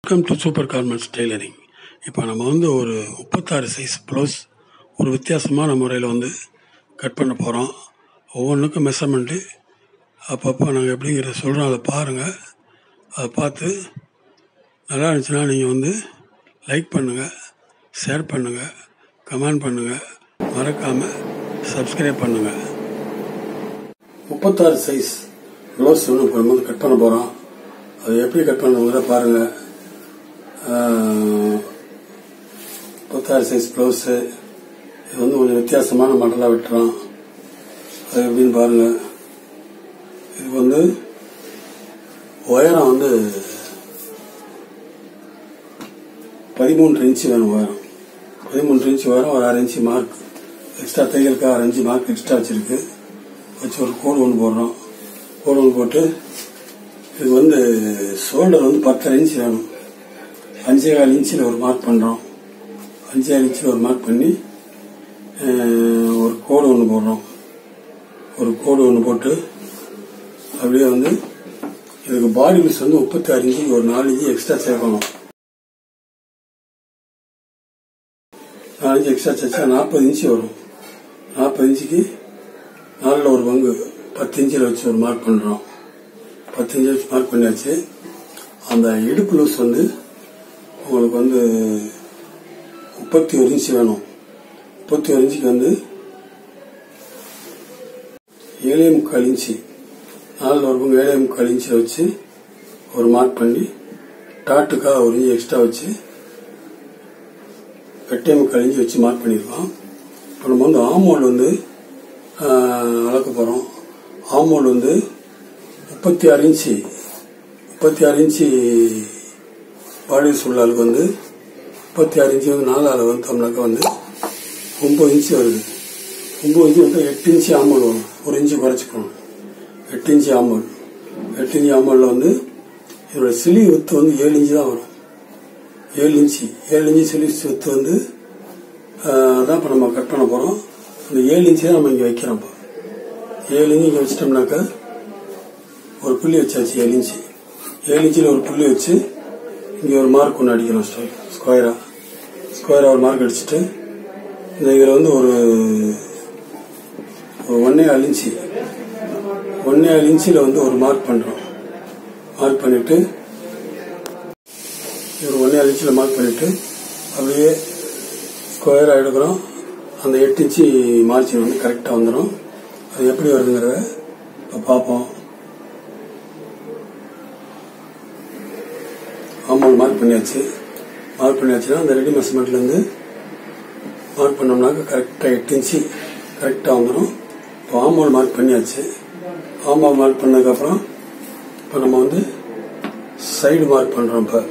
welcome to super garments tailoring இப்போ நம்ம வந்து ஒரு முப்பத்தாறு சைஸ் ப்ளவுஸ் ஒரு வித்தியாசமான முறையில் வந்து கட் பண்ண போகிறோம் ஒவ்வொன்றுக்கும் மெஷர்மெண்ட்டு அப்பப்போ நாங்கள் எப்படிங்கிறத சொல்கிறோம் அதை பாருங்கள் அதை பார்த்து நல்லா இருந்துச்சுன்னா நீங்கள் வந்து லைக் பண்ணுங்கள் ஷேர் பண்ணுங்கள் கமெண்ட் பண்ணுங்கள் மறக்காமல் சப்ஸ்கிரைப் பண்ணுங்கள் முப்பத்தாறு சைஸ் ப்ளவுஸ் ஒன்று இப்போ நம்ம வந்து கட் பண்ண போகிறோம் அது எப்படி கட் பண்ணுறவங்க பாருங்கள் முப்பத்தாறு சைஸ் ப்ளவுஸு இது வந்து கொஞ்சம் வித்தியாசமான மாடலாக வெட்டுறோம் அது எப்படின்னு பாருங்கள் இதுக்கு வந்து உயரம் வந்து பதிமூன்று இன்ச்சு வேணும் உயரம் பதிமூன்று இன்ச்சு உயரம் ஒரு அரை இன்ச்சு மார்க் எக்ஸ்ட்ரா தையலுக்கு அரை இன்ச்சு மார்க் எக்ஸ்ட்ரா வச்சிருக்கு வச்சு ஒரு கோடு ஒன்று போடுறோம் கோடு ஒன்று போட்டு இது வந்து ஷோல்டர் வந்து பத்தரை இன்ச் வேணும் அஞ்சே கால் இன்ச்சில் ஒரு மார்க் பண்ணுறோம் அஞ்சே கால் இன்ச்சில் ஒரு மார்க் பண்ணி அஹ், ஒரு கோடு ஒன்று போடுறோம் ஒரு கோடு ஒன்று போட்டு அப்படியே வந்து இதுக்கு பாடி பீஸ் வந்து முப்பத்தி ஆறு இன்ச்சுக்கு ஒரு நாலு இன்ச்சு எக்ஸ்ட்ரா சேர்க்கணும் நாலு இன்ச்சு எக்ஸ்ட்ரா சேர்த்தா நாற்பது இன்ச்சு வரும் நாற்பது இன்ச்சுக்கு நாலில் ஒரு பங்கு பத்து இன்ச்சில் வச்சு ஒரு மார்க் பண்ணுறோம் பத்து இன்ச்சு வச்சு மார்க் பண்ணியாச்சு அந்த இடுப்பு லூஸ் வந்து உங்களுக்கு வந்து முப்பத்தி ஒரு இன்ச்சு வேணும் முப்பத்தி ஒரு இன்ச்சுக்கு வந்து ஏழே முக்கால் இன்ச்சு நாலில் ஒரு பங்கு ஏழே முக்கால் இன்ச்சு வச்சு ஒரு மார்க் பண்ணி டாட்டுக்காக ஒரு இன்ச்சு எக்ஸ்ட்ரா வச்சு எட்டே முக்கால் இன்ச்சு வச்சு மார்க் பண்ணியிருக்கோம் இப்போ நம்ம வந்து ஆமோல் வந்து ஆஹ், அளக்க போகிறோம் ஆமோல் வந்து முப்பத்தி ஆறு இன்ச்சு முப்பத்தி ஆறு இன்ச்சு பாடி உள்ள ஆளுக்கு வந்து முப்பத்தி ஆறு இன்ச்சு வந்து நாலு அளவு வந்தோம்னாக்கா வந்து ஒம்பது இன்ச்சு வருது ஒம்பது இன்ச்சு வந்து எட்டு இன்ச்சு ஆமல் வரும் ஒரு இன்ச்சு குறைச்சிக்கணும் எட்டு இன்ச்சு ஆமல் எட்டு இன்ச்சு ஆமலில் வந்து இதோட சிலி வித்து வந்து ஏழு இன்ச்சு தான் வரும் ஏழு இன்ச்சு ஏழு இன்ச்சு சிலி வித்து வந்து ஆஹ், அதான் இப்போ நம்ம கட் பண்ண போகிறோம் அந்த ஏழு இன்ச்சு தான் நம்ம இங்கே வைக்கிறோம் இப்போ ஏழு இன்ச்சு இங்கே வச்சிட்டோம்னாக்கா ஒரு புள்ளி வச்சாச்சு ஏழு இன்ச்சு ஏழு இன்ச்சில் ஒரு புள்ளி வச்சு இங்கே ஒரு மார்க் ஒன்று அடிக்கணும் ஸ்டை- ஸ்கொயரா ஸ்கொயரா ஒரு மார்க் அடிச்சுட்டு இந்த இதில் வந்து ஒரு ஒரு ஒன்னே ஆள் இன்ச்சு ஒன்னே ஆள் இன்ச்சில் வந்து ஒரு மார்க் பண்ணுறோம் மார்க் பண்ணிட்டு ஒரு ஒன்னே ஆள் இன்ச்சில் மார்க் பண்ணிட்டு அப்படியே ஸ்கொயராக எடுக்கிறோம் அந்த எட்டு இன்ச்சு மார்ஜின் வந்து கரெக்டாக வந்துடும் அது எப்படி வருதுங்கிறத இப்போ பார்ப்போம் ஆமாம் மார்க் பண்ணியாச்சு மார்க் பண்ணியாச்சுன்னா அந்த ரெடி மெஷர்மெண்ட்லேருந்து மார்க் பண்ணோம்னாக்க கரெக்டாக எட்டு இன்ச்சு கரெக்டாக வந்துடும் இப்போ ஆமால் மார்க் பண்ணியாச்சு ஆமால் மார்க் பண்ணதுக்கப்புறம் இப்போ நம்ம வந்து சைடு மார்க் பண்ணுறோம் இப்போ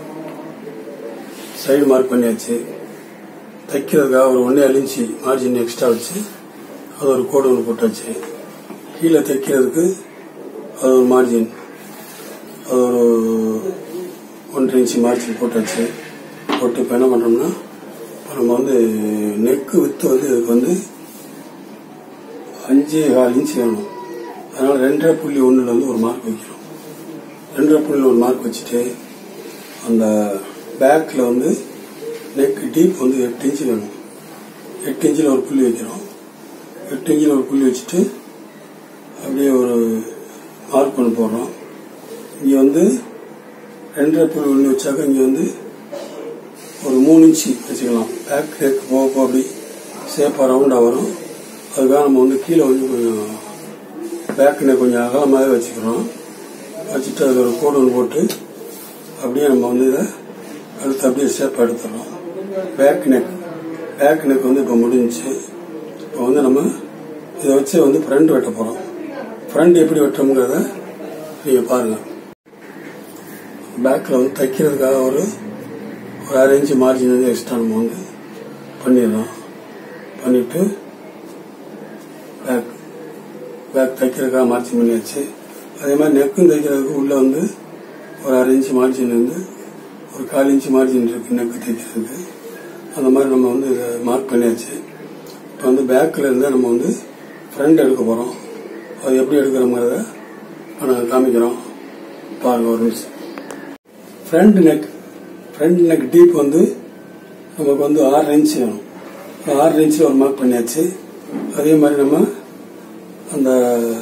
சைடு மார்க் பண்ணியாச்சு தைக்கிறதுக்காக ஒரு ஒன்றே இன்ச்சு மார்ஜின் எக்ஸ்ட்ரா வச்சு அது ஒரு கோடு ஒன்று போட்டாச்சு கீழே தைக்கிறதுக்கு அது ஒரு மார்ஜின் அது ஒரு ஒன்றரை இன்ச்சு மார்ஜின் போட்டாச்சு போட்டு இப்போ என்ன பண்ணுறோம்னா இப்போ நம்ம வந்து நெக்கு வித்து வந்து இதுக்கு வந்து அஞ்சே கால் இன்ச்சு வேணும் அதனால் ரெண்டரை புள்ளி ஒன்றில் வந்து ஒரு மார்க் வைக்கிறோம் ரெண்டரை புள்ளி ஒரு மார்க் வச்சுட்டு அந்த பேக்கில் வந்து நெக் டீப் வந்து எட்டு இன்ச்சு வேணும் எட்டு இன்ச்சில் ஒரு புள்ளி வைக்கிறோம் எட்டு இன்ச்சில் ஒரு புள்ளி வச்சுட்டு அப்படியே ஒரு மார்க் ஒன்று போடுறோம் இங்கே வந்து ரெண்டரை புள்ளி ஒன்று வச்சாக்க இங்கே வந்து ஒரு மூணு இன்ச்சு வச்சுக்கலாம் பேக் நெக் போக போக அப்படி சேஃபாக ரவுண்டாக வரும் அதுக்காக நம்ம வந்து கீழே வந்து கொஞ்சம் பேக் நெக் கொஞ்சம் அகலமாகவே வச்சுக்கிறோம் வச்சுட்டு அது ஒரு கோடு ஒன்று போட்டு அப்படியே நம்ம வந்து இதை அடுத்து அப்படியே ஷேப் எடுத்துடுறோம் பேக் நெக் பேக் நெக் வந்து இப்போ முடிஞ்சுச்சு இப்போ வந்து நம்ம இதை வச்சு வந்து ஃப்ரண்ட் வெட்ட போகிறோம் ஃப்ரண்ட் எப்படி வெட்டுறோங்கிறத நீங்கள் பாருங்கள் பேக்கில் வந்து தைக்கிறதுக்காக ஒரு ஒரு அரை இன்ச்சு மார்ஜின் வந்து எக்ஸ்ட்ரா நம்ம வந்து பண்ணிடலாம் பண்ணிவிட்டு பேக் பேக் தைக்கிறதுக்காக மார்ஜின் பண்ணியாச்சு அதே மாதிரி நெக்கும் தைக்கிறதுக்கு உள்ளே வந்து ஒரு அரை இன்ச்சு மார்ஜின் வந்து ஒரு கால் இன்ச்சு மார்ஜின் இருக்கு நெக்கு தைக்கிறதுக்கு அந்த மாதிரி நம்ம வந்து இதை மார்க் பண்ணியாச்சு இப்போ வந்து பேக்கில் இருந்தால் நம்ம வந்து ஃப்ரண்ட் எடுக்க போகிறோம் அது எப்படி எடுக்கிறோங்கிறத இப்போ நாங்கள் காமிக்கிறோம் பாருங்க ஒரு நிமிஷம் front neck front neck deep வந்து நமக்கு வந்து ஆறு இன்ச் வேணும் ஆறு இன்ச்சில் ஒரு மார்க் பண்ணியாச்சு அதே மாதிரி நம்ம அந்த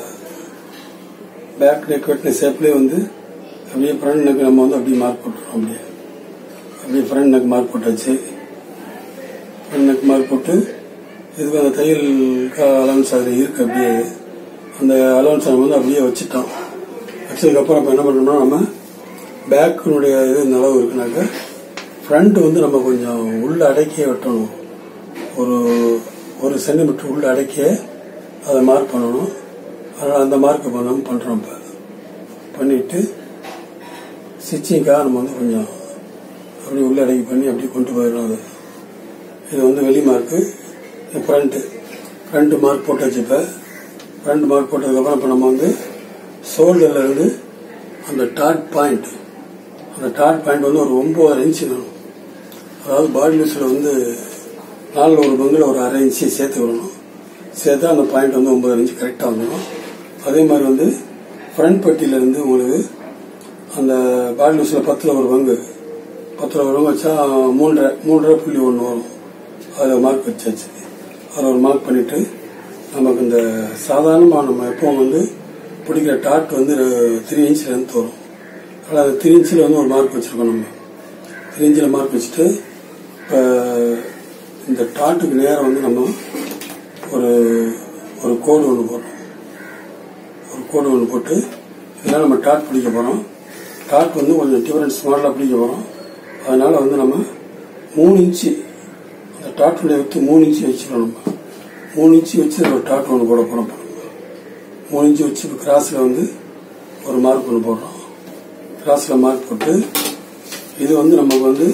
பேக் நெக் வெட்டின ஷேப்லேயே வந்து அப்படியே ஃப்ரண்ட் நெக் நம்ம வந்து அப்படியே மார்க் போட்டுருவோம் அப்படியே அப்படியே ஃப்ரண்ட் நெக் மார்க் போட்டாச்சு ஃப்ரண்ட் நெக் மார்க் போட்டு இதுக்கு அந்த தையல் அலவன்ஸ் அதில் இருக்கு அப்படியே அந்த அலவன்ஸ் நம்ம வந்து அப்படியே வச்சுட்டோம் வச்சதுக்கப்புறம் இப்போ என்ன பண்ணோம்னா நம்ம பேக்கினுடைய இது நிலவு இருக்குனாக்கா ஃப்ரண்ட் வந்து நம்ம கொஞ்சம் உள்ள அடக்கியே வெட்டணும் ஒரு ஒரு சென்டிமீட்டர் உள்ள அடக்கியே அதை மார்க் பண்ணணும் அதனால் அந்த மார்க் பண்ணாமல் பண்ணுறோம் இப்போ பண்ணிட்டு ஸ்டிச்சிங்காக நம்ம வந்து கொஞ்சம் அப்படி உள்ள அடக்கி பண்ணி அப்படி கொண்டு போயிடும் அது இது வந்து வெளி மார்க்கு இது ஃப்ரண்ட்டு ஃப்ரண்ட் மார்க் போட்டாச்சு இப்போ ஃப்ரண்ட் மார்க் போட்டதுக்கப்புறம் இப்போ நம்ம வந்து ஷோல்டர்ல இருந்து அந்த டாட் பாயிண்ட் அந்த டாட் பாயிண்ட் வந்து ஒரு ஒன்பது இன்ச்சு வேணும் அதாவது பாடி லூஸில் வந்து நாலில் ஒரு பங்கில் ஒரு அரை இன்ச்சு சேர்த்து விடணும் சேர்த்தா அந்த பாயிண்ட் வந்து ஒன்பது இன்ச்சு கரெக்டாக வந்துடும் அதே மாதிரி வந்து ஃப்ரண்ட் பட்டியிலேருந்து உங்களுக்கு அந்த பாடி லூஸில் பத்தில் ஒரு பங்கு பத்தில் ஒரு பங்கு வச்சா மூன்றரை மூன்றரை புள்ளி ஒன்று வரும் அதில் மார்க் வச்சாச்சு அதில் ஒரு மார்க் பண்ணிட்டு நமக்கு இந்த சாதாரணமாக நம்ம எப்பவும் வந்து பிடிக்கிற டாட் வந்து த்ரீ இன்ச்சில் இருந்து வரும் அதில் அந்த த்ரீ இன்ச்சில் வந்து ஒரு மார்க் வச்சுருக்கோம் நம்ம த்ரீ இன்ச்சில் மார்க் வச்சுட்டு இப்போ இந்த டாட்டுக்கு நேரம் வந்து நம்ம ஒரு ஒரு கோடு ஒன்று போடுறோம் ஒரு கோடு ஒன்று போட்டு இதெல்லாம் நம்ம டாட் பிடிக்க போகிறோம் டாட் வந்து கொஞ்சம் டிஃபரன்ஸ் மாடலாக பிடிக்க போகிறோம் அதனால் வந்து நம்ம மூணு இன்ச்சு அந்த டாட்டுடைய விட்டு மூணு இன்ச்சு வச்சுக்கணும் நம்ம மூணு இன்ச்சு வச்சு ஒரு டாட் ஒன்று போட போகிறோம் மூணு இன்ச்சு வச்சு இப்போ கிராஸில் வந்து ஒரு மார்க் ஒன்று போடுறோம் கிராஸில் மார்க் போட்டு இது வந்து நமக்கு வந்து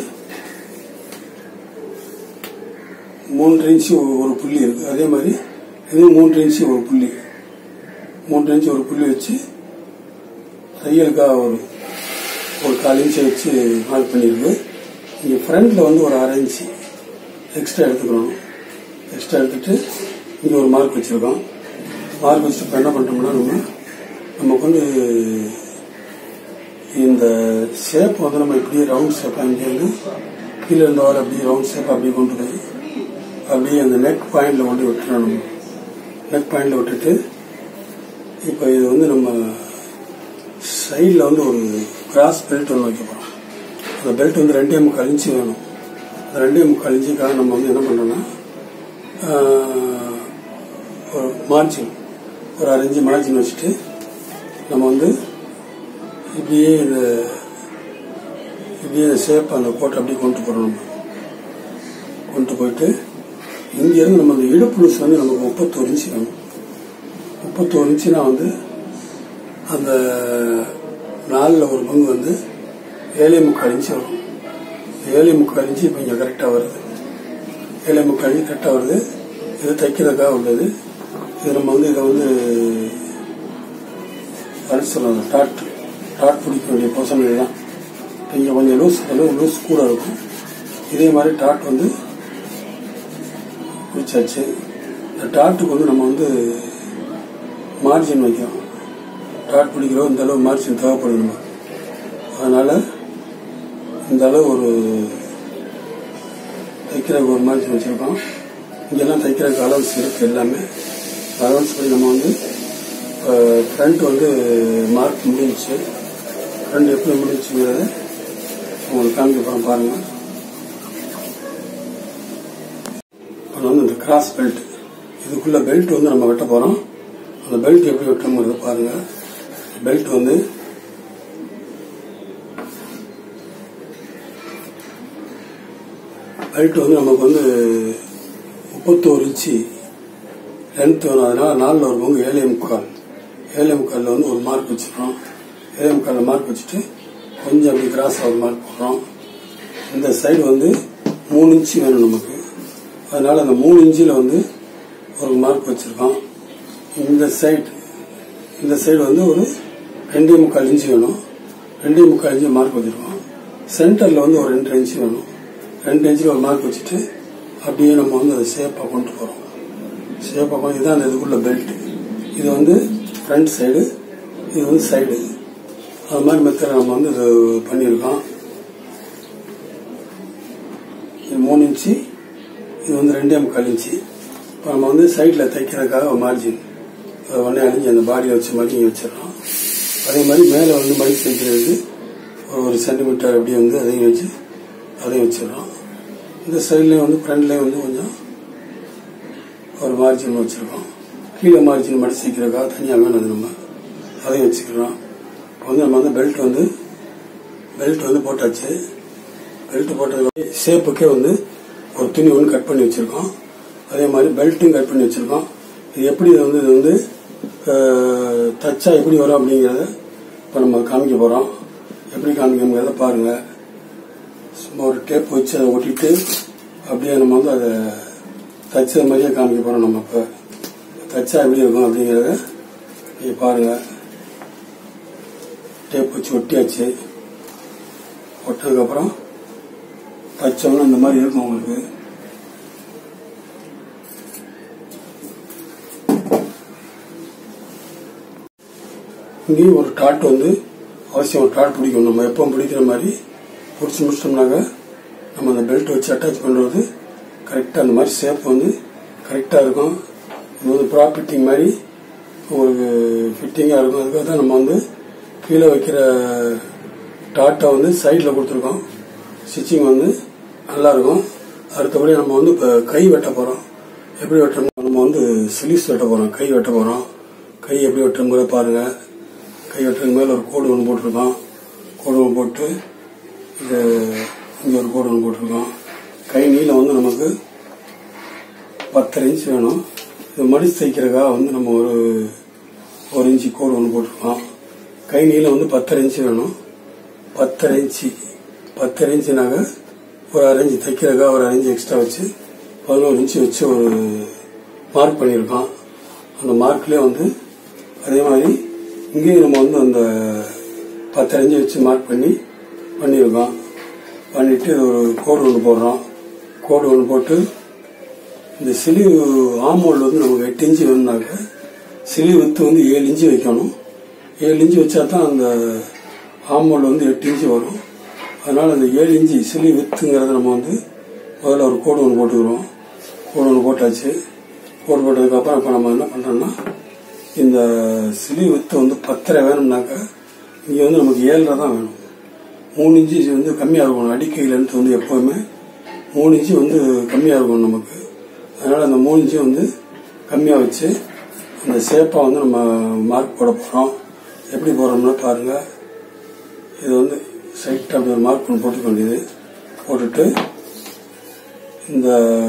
மூன்று இன்ச்சு ஒரு புள்ளி இருக்கு அதே மாதிரி இது மூன்று இன்ச்சு ஒரு புள்ளி மூன்று இன்ச்சு ஒரு புள்ளி வச்சு தையலுக்காக ஒரு ஒரு கால் இன்ச்சு வச்சு மார்க் பண்ணியிருக்கு இங்கே ஃப்ரண்ட்ல வந்து ஒரு அரை இன்ச்சு எக்ஸ்ட்ரா எடுத்துக்கணும் எக்ஸ்ட்ரா எடுத்துட்டு இங்கே ஒரு மார்க் வச்சுருக்கோம் மார்க் வச்சுட்டு இப்போ என்ன பண்ணுறோம்னா நம்ம நமக்கு வந்து இந்த ஷேப் வந்து நம்ம இப்படியே ரவுண்ட் ஷேப்பாக இங்கேருந்து கீழே இருந்த வர அப்படியே ரவுண்ட் ஷேப் அப்படியே கொண்டு போய் அப்படியே அந்த நெக் பாயிண்ட்ல கொண்டு விட்டுறோம் நம்ம நெக் பாயிண்ட்ல விட்டுட்டு இப்போ இது வந்து நம்ம சைடில் வந்து ஒரு கிராஸ் பெல்ட் ஒன்று வைக்க போகிறோம் அந்த பெல்ட் வந்து ரெண்டே முக்கால் இன்ச்சு வேணும் அந்த ரெண்டே முக்கால் இன்ச்சுக்காக நம்ம வந்து என்ன பண்ணுறோம்னா ஒரு மார்ஜின் ஒரு அரைஞ்சு மார்ஜின் வச்சுட்டு நம்ம வந்து இப்படியே இந்த இப்படியே இந்த ஷேப் அந்த கோட்டை அப்படியே கொண்டு போகிறோம் நம்ம கொண்டு போயிட்டு இங்கேருந்து நம்ம அந்த இடுப்பு லூஸ் வந்து நமக்கு முப்பத்தோரு இன்ச்சு வேணும் முப்பத்தோரு இன்ச்சுனா வந்து அந்த நாலில் ஒரு பங்கு வந்து ஏழே முக்கால் இன்ச்சு வரும் ஏழே முக்கால் இன்ச்சு இப்போ இங்கே கரெக்டாக வருது ஏழே முக்கால் இன்ச்சு கரெக்டாக வருது இது தைக்கிறதுக்காக உள்ளது இது நம்ம வந்து இதை வந்து அடிச்சிடலாம் டாட் டாட் பிடிக்க வேண்டிய போசன் இதுதான் இங்கே கொஞ்சம் லூஸ் லூஸ் கூட இருக்கும் இதே மாதிரி டாட் வந்து பிடிச்சாச்சு இந்த டாட்டுக்கு வந்து நம்ம வந்து மார்ஜின் வைக்கிறோம் டாட் பிடிக்கிறோம் இந்த அளவு மார்ஜின் தேவைப்படுது நம்ம அதனால இந்த அளவு ஒரு தைக்கிறதுக்கு ஒரு மார்ஜின் வச்சிருக்கோம் இங்கெல்லாம் தைக்கிறதுக்கு அலவன்ஸ் இருக்கு எல்லாமே அலவன்ஸ் படி நம்ம வந்து ஃப்ரண்ட் வந்து மார்க் முடிஞ்சிச்சு ஃப்ரண்ட் எப்படி முடிஞ்சுங்கிறத உங்களுக்கு காமிக்க போகிறோம் பாருங்கள் அது வந்து இந்த கிராஸ் பெல்ட் இதுக்குள்ள பெல்ட் வந்து நம்ம வெட்ட போறோம் அந்த பெல்ட் எப்படி வெட்டணுங்கிறத பாருங்க பெல்ட் வந்து பெல்ட் வந்து நமக்கு வந்து முப்பத்தோரு இன்ச்சு லென்த் வேணும் அதனால நாலில் ஒரு பங்கு ஏழே முக்கால் ஏழே முக்காலில் வந்து ஒரு மார்க் வச்சுக்கிறோம் ஏழே முக்காலில் மார்க் வச்சுட்டு கொஞ்சம் அப்படி கிராஸாக ஒரு மார்க் போடுறோம் இந்த சைடு வந்து மூணு இன்ச்சு வேணும் நமக்கு அதனால அந்த மூணு இன்ச்சில் வந்து ஒரு மார்க் வச்சிருக்கோம் இந்த சைடு இந்த சைடு வந்து ஒரு ரெண்டே முக்கால் இன்ச்சு வேணும் ரெண்டே முக்கால் இன்ச்சு மார்க் வச்சிருக்கோம் சென்டரில் வந்து ஒரு ரெண்டு இன்ச்சு வேணும் ரெண்டு இன்ச்சில் ஒரு மார்க் வச்சுட்டு அப்படியே நம்ம வந்து அதை ஷேப்பாக கொண்டு போகிறோம் ஷேப்பாக கொண்டு இதுதான் அந்த இதுக்குள்ள பெல்ட் இது வந்து ஃப்ரண்ட் சைடு இது வந்து சைடு அது மாதிரி மெத்தட் நம்ம வந்து இது பண்ணியிருக்கோம் இன்ச்சு இது வந்து ரெண்டே முக்கால் இன்ச்சு இப்போ நம்ம வந்து சைடில் தைக்கிறதுக்காக ஒரு மார்ஜின் ஒன்றே அழிஞ்சு அந்த பாடியை வச்ச மாதிரி இங்கே வச்சிடறோம் அதே மாதிரி மேலே வந்து மடிச்சு தைக்கிறதுக்கு ஒரு ஒரு சென்டிமீட்டர் அப்படியே வந்து அதையும் வச்சு அதையும் வச்சிடறோம் இந்த சைட்லேயும் வந்து ஃப்ரண்ட்லேயும் வந்து கொஞ்சம் ஒரு மார்ஜின் வச்சுருக்கோம் கீழே மார்ஜின் மடிச்சு தைக்கிறதுக்காக தனியாக வேணும் அது நம்ம அதையும் வச்சுக்கிறோம் இப்போ வந்து நம்ம வந்து பெல்ட் வந்து பெல்ட் வந்து போட்டாச்சு பெல்ட் போட்டதுக்கு ஷேப்புக்கே வந்து ஒரு துணி ஒன்று கட் பண்ணி வச்சிருக்கோம் அதே மாதிரி பெல்ட்டும் கட் பண்ணி வச்சிருக்கோம் இது எப்படி இது வந்து இது வந்து அஹ், தச்சா எப்படி வரும் அப்படிங்கிறத இப்போ நம்ம காமிக்க போகிறோம் எப்படி காமிக்கணுங்கிறத பாருங்க சும்மா ஒரு டேப் வச்சு அதை ஒட்டிட்டு அப்படியே நம்ம வந்து அதை தச்சது மாதிரியே காமிக்க போகிறோம் நம்ம இப்போ தச்சா எப்படி இருக்கும் அப்படிங்கிறத நீங்கள் பாருங்க டேப் வச்சு ஒட்டியாச்சு ஒட்டினதுக்கப்புறம் தச்சோம்னா இந்த மாதிரி இருக்கும் உங்களுக்கு இங்கேயும் ஒரு டாட் வந்து அவசியம் ஒரு டாட் பிடிக்கும் நம்ம எப்பவும் பிடிக்கிற மாதிரி பிடிச்சி முடிச்சிட்டோம்னாக்க நம்ம அந்த பெல்ட் வச்சு அட்டாச் பண்ணுறது கரெக்டாக அந்த மாதிரி ஷேப் வந்து கரெக்டாக இருக்கும் இது வந்து ப்ராப் ஃபிட்டிங் மாதிரி உங்களுக்கு ஃபிட்டிங்காக இருக்கும் அதுக்காக தான் நம்ம வந்து கீழே வைக்கிற டாட்டை வந்து சைடில் கொடுத்துருக்கோம் ஸ்டிச்சிங் வந்து நல்லா இருக்கும் அடுத்தபடி நம்ம வந்து இப்போ கை வெட்ட போகிறோம் எப்படி வெட்டணும் நம்ம வந்து ஸ்லீவ்ஸ் வெட்ட போகிறோம் கை வெட்ட போகிறோம் கை எப்படி வெட்டணுங்கிறத பாருங்கள் கை வெட்டுறதுக்கு மேலே ஒரு கோடு ஒன்று போட்டிருக்கோம் கோடு ஒன்று போட்டு இது இங்கே ஒரு கோடு ஒன்று போட்டிருக்கோம் கை நீளம் வந்து நமக்கு பத்தரை இன்ச் வேணும் இது மடிச்சு தைக்கிறதுக்காக வந்து நம்ம ஒரு ஒரு இன்ச்சு கோடு ஒன்று போட்டிருக்கோம் கை நீளம் வந்து பத்தரை இன்ச்சு வேணும் பத்தரை இன்ச்சு பத்தரை இன்ச்சுனாக்க ஒரு அரை இன்ச்சு தைக்கிறதுக்காக ஒரு அரை இன்ச்சு எக்ஸ்ட்ரா வச்சு பதினோரு இன்ச்சு வச்சு ஒரு மார்க் பண்ணியிருக்கோம் அந்த மார்க்லேயே வந்து அதே மாதிரி இங்கேயும் நம்ம வந்து அந்த பத்தரை இன்ச்சு வச்சு மார்க் பண்ணி பண்ணியிருக்கோம் பண்ணிட்டு ஒரு கோடு ஒன்று போடுறோம் கோடு ஒன்று போட்டு இந்த சிலிவு ஆமோல் வந்து நமக்கு எட்டு இன்ச்சு வேணும்னாக்க சிலிவு வித்து வந்து ஏழு இன்ச்சு வைக்கணும் ஏழு இன்ச்சு வச்சா தான் அந்த ஆமோல் வந்து எட்டு இன்ச்சு வரும் அதனால அந்த ஏழு இன்ச்சு சிலிவு வித்துங்கிறத நம்ம வந்து முதல்ல ஒரு கோடு ஒன்று போட்டுக்கிறோம் கோடு ஒன்று போட்டாச்சு கோடு போட்டதுக்கப்புறம் இப்போ நம்ம என்ன பண்ணுறோம்னா இந்த சிலி வித்து வந்து பத்தரை வேணும்னாக்க இங்கே வந்து நமக்கு ஏழரை தான் வேணும் மூணு இன்ச்சு வந்து கம்மியாக இருக்கணும் அடிக்கை லென்த் வந்து எப்போவுமே மூணு இன்ச்சு வந்து கம்மியாக இருக்கணும் நமக்கு அதனால் அந்த மூணு இன்ச்சு வந்து கம்மியாக வச்சு அந்த ஷேப்பாக வந்து நம்ம மார்க் போட போகிறோம் எப்படி போடுறோம்னா பாருங்கள் இது வந்து சைட்டாக அப்படி ஒரு மார்க் ஒன்று போட்டுக்க வேண்டியது போட்டுட்டு இந்த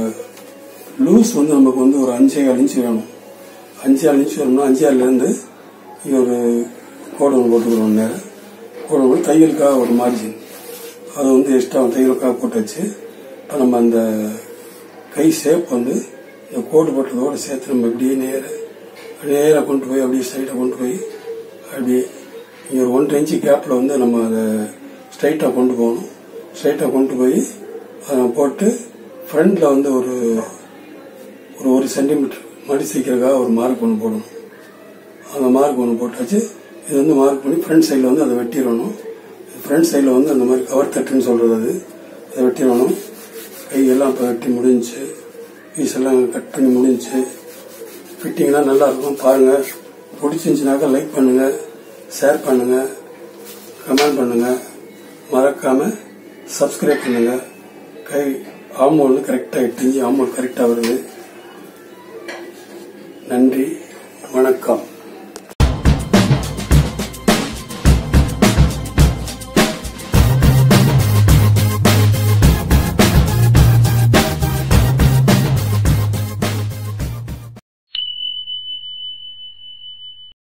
லூஸ் வந்து நமக்கு வந்து ஒரு அஞ்சே கால் இன்ச்சு வேணும் அஞ்சு ஆறு இன்ச்சு வேணும்னா அஞ்சு ஆறுலேருந்து இங்கே ஒரு கோடு ஒன்று போட்டுக்கிறோம் நேரம் கோடு ஒன்று தையலுக்காக ஒரு மார்ஜின் அது வந்து எக்ஸ்ட்ரா தையலுக்காக போட்டு வச்சு இப்போ நம்ம அந்த கை ஷேப் வந்து இந்த கோடு போட்டதோடு சேர்த்து நம்ம இப்படியே நேர நேராக கொண்டு போய் அப்படியே ஸ்ட்ரைட்டாக கொண்டு போய் அப்படியே இங்கே ஒரு ஒன்றரை இன்ச்சு கேப்பில் வந்து நம்ம அதை ஸ்ட்ரைட்டாக கொண்டு போகணும் ஸ்ட்ரைட்டாக கொண்டு போய் அதை நம்ம போட்டு ஃப்ரண்டில் வந்து ஒரு ஒரு ஒரு சென்டிமீட்டர் மடி சீக்கிறதுக்காக ஒரு மார்க் ஒன்று போடணும் அந்த மார்க் ஒன்று போட்டாச்சு இது வந்து மார்க் பண்ணி ஃப்ரண்ட் சைடில் வந்து அதை வெட்டிடணும் ஃப்ரண்ட் சைடில் வந்து அந்த மாதிரி கவர் தட்டுன்னு சொல்கிறது அது அதை வெட்டிடணும் கையெல்லாம் இப்போ வெட்டி முடிஞ்சுச்சு பீஸ் எல்லாம் கட் பண்ணி முடிஞ்சுச்சு ஃபிட்டிங்லாம் நல்லா இருக்கும் பாருங்கள் பிடிச்சிருந்துச்சுனாக்கா லைக் பண்ணுங்கள் ஷேர் பண்ணுங்கள் கமெண்ட் பண்ணுங்கள் மறக்காமல் சப்ஸ்கிரைப் பண்ணுங்கள் கை ஆமோல் கரெக்டாக எட்டு இன்ச்சு ஆமோல் கரெக்டாக வருது நன்றி வணக்கம்